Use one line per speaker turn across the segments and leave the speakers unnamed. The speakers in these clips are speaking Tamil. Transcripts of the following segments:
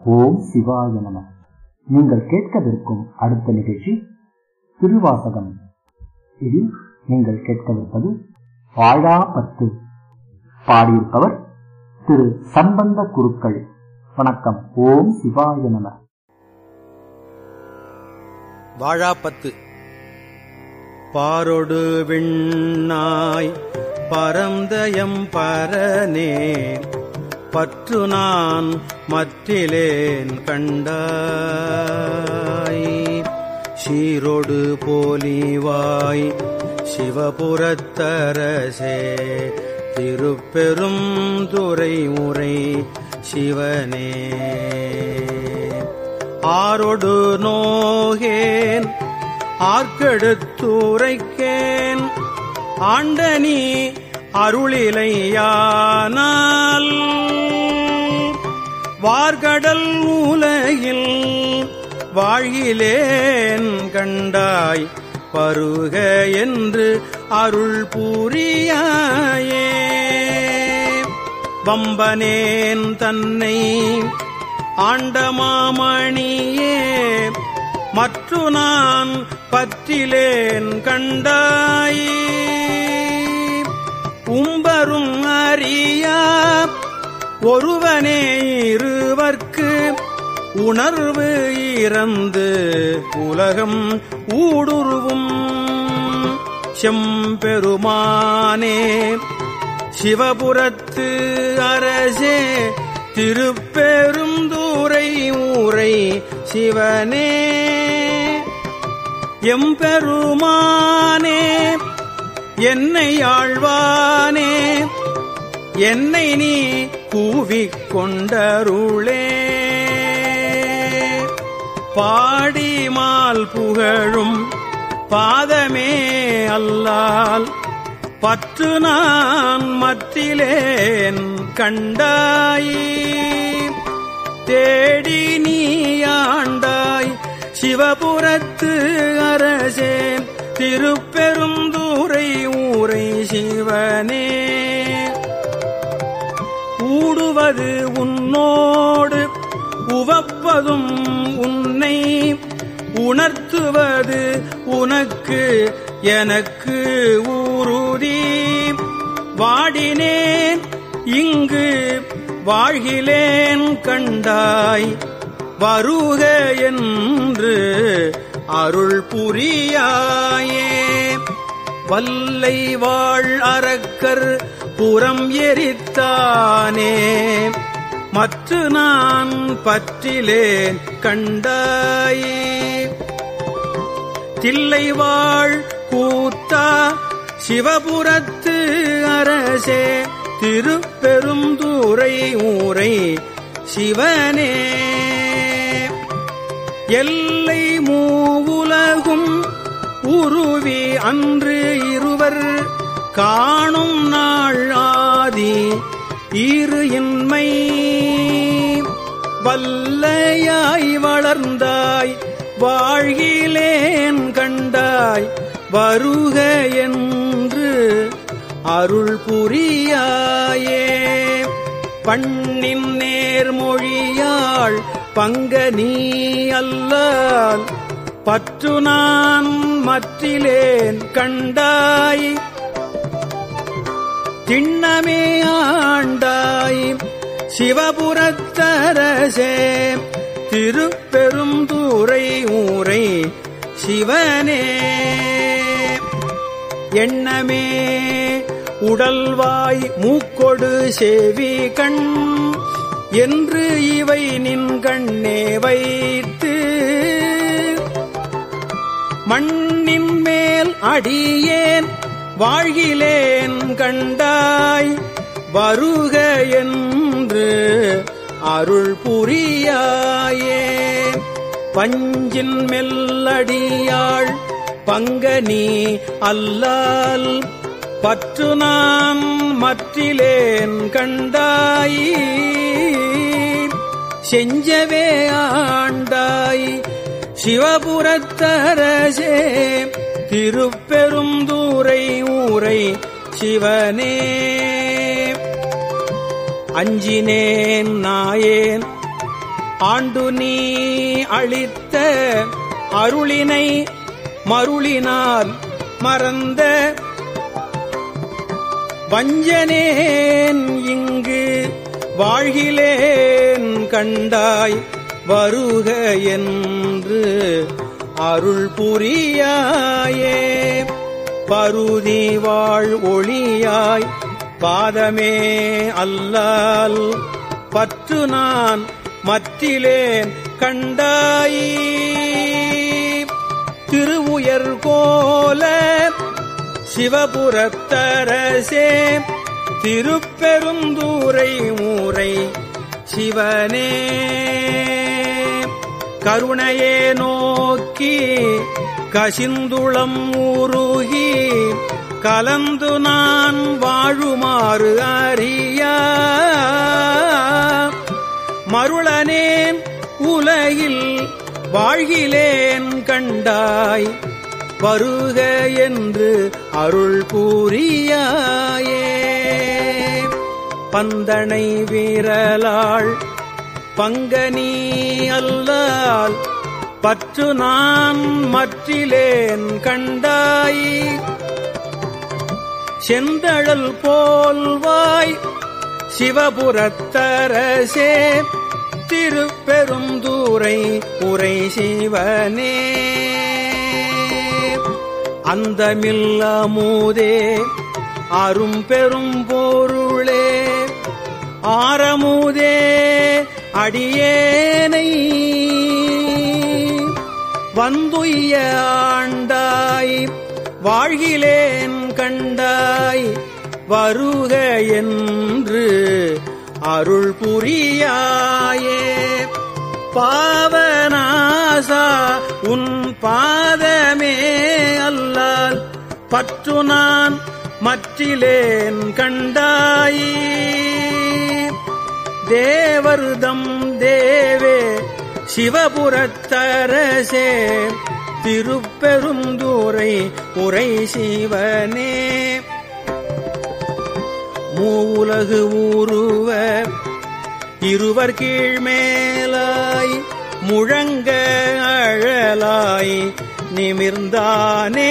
ஓம் சிவாய நம நீங்கள் கேட்கவிருக்கும் அடுத்த நிகழ்ச்சி திருவாசகம் இதில் நீங்கள் கேட்கவிருப்பது வாழாப்பத்து பாடியிருப்பவர் திரு சம்பந்த குருக்கள் வணக்கம் ஓம் சிவாய நம
வாழாப்பத்து பாரொடு விண்ணாய் பரந்தயம் பரனே பற்று நான் மற்றிலேன் கண்டாய் சீரொடு போலிவாய் சிவபுரத்தரசே திருப்பெரும் துறை உரை சிவனே ஆரொடு நோகேன் ஆர்க்கெடுத்துரைக்கேன் ஆண்டனி அருளிலையானால் வார்கடல் உலகில் வாழ்கிலேன் கண்டாய் பருக என்று அருள் புரியாயே வம்பனேன் தன்னை ஆண்டமாமணியே மற்று நான் பற்றிலேன் கண்டாய் உம்பரும் அறியா ஒருவனே இருவர்க்கு உணர்வு இறந்து உலகம் ஊடுருவும் செம்பெருமானே சிவபுரத்து அரசே திருப்பெரும் தூரை ஊரை சிவனே எம்பெருமானே என்னை ஆழ்வானே என்னை நீ கூவிக் கொண்டருளே பாடிமால் புகழும் பாதமே அல்லால் பற்று நான் மற்றிலேன் கண்டாய் தேடி நீயாண்டாய் சிவபுரத்து அரசே திருப்பெருந்தூரை ஊரை சிவனே ஊடுவது உன்னோடு உவப்பதும் உன்னை உணர்த்துவது உனக்கு எனக்கு ஊருதி வாடினேன் இங்கு வாழ்கிலேன் கண்டாய் வருக என்று அருள் புரியாயே வல்லை வாழ் அரக்கர் புறம் எரித்தானே மற்ற நான் பற்றிலேன் கண்டாயே தில்லைவாழ் கூத்தா சிவபுரத்து அரசே திருப்பெரும் தூரை ஊரை சிவனே எல்லை மூவுலகும் உருவி அன்று இருவர் காணும் நாள் ஆதி இரு இன்மை வல்லையாய் வளர்ந்தாய் வாழ்கிலேன் கண்டாய் வருக என்று அருள் புரியாயே பண்ணின் நேர்மொழியாள் பங்க நீ அல்லால் பற்று நான் மற்றிலேன் கண்டாய் திண்ணமே ஆண்டாய் சிவபுரத்தரசே திருப்பெரும் தூரை ஊரை சிவனே எண்ணமே உடல்வாய் மூக்கொடு செவி கண் என்று இவை நின் கண்ணே வைத்து மண்ணின் மேல் அடியேன் வாழ்கிலேன் கண்டாய் வருக என்று அருள் புரியாயே பஞ்சின் மெல்லடியாள் பங்கனி அல்லால் பற்று நான் மற்றிலேன் கண்டாய் செஞ்சவே ஆண்டாய் சிவபுரத்தரசே திருப்பெரும் தூரை ஊரை சிவனே அஞ்சினேன் நாயேன் ஆண்டு நீ அளித்த அருளினை மருளினால் மறந்த வஞ்சனேன் இங்கு வாழ்கிலேன் கண்டாய் வருக என்று அருள் புரியாயே பருதி வாழ் ஒளியாய் பாதமே அல்லால் பற்று நான் மற்றிலேன் கண்டாய் திருவுயர் கோல சிவபுரத்தரசே திருப்பெருந்தூரை ஊரை சிவனே கருணையே நோக்கி கசிந்துளம் ஊருகி கலந்து நான் வாழுமாறு அறியா மருளனேன் உலகில் வாழ்கிலேன் கண்டாய் வருக என்று அருள் கூறியாயே பந்தனை வீரலாள் பங்கனி அல்லால் பற்று நான் மற்றிலேன் கண்டாய் செந்தழல் போல்வாய் சிவபுரத்தரசே திருப்பெருந்தூரை உரை சிவனே அந்தமில்லமுதே அரும் பெரும் பொருளே ஆரமுதே அடியேனை வந்துய்ய ஆண்டாய் வாழ்கிலேன் கண்டாய் வருக என்று அருள் புரியாயே பாவனாசா உன் பாதமே அல்லால் பற்று நான் மற்றிலேன் கண்டாய் தேவருதம் தேவே சிவபுரத்தரசே திருப்பெருந்தூரை உரை சிவனே மூலகு ஊருவ இருவர் கீழ்மேலாய் முழங்க அழலாய் நிமிர்ந்தானே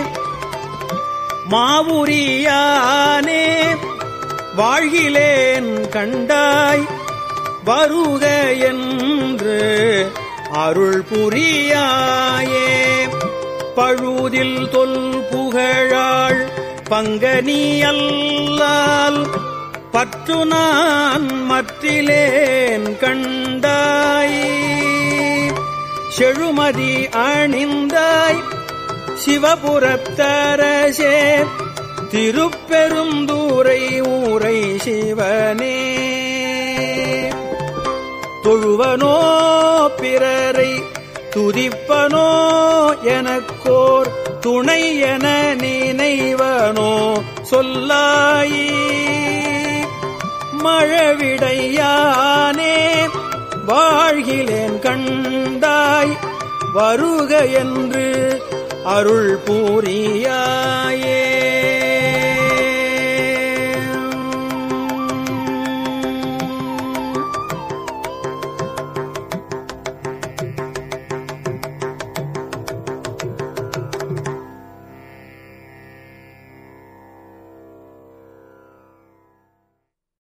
மாவுரியானே வாழ்கிலேன் கண்டாய் வருக என்று அருள் புரியாயே பழுதில் தொல் புகழாள் பங்கனி அல்லால் பற்று நான் மற்றிலேன் கண்டாய் செழுமதி அணிந்தாய் சிவபுரத்தரசே திருப்பெருந்தூரை ஊரை சிவனே தொழுவனோ பிறரை துதிப்பனோ எனக்கோர் துணை என நினைவனோ சொல்லாயி மழவிடையானே வாழ்கிலேன் கண்டாய் வருக என்று அருள் பூரியாயே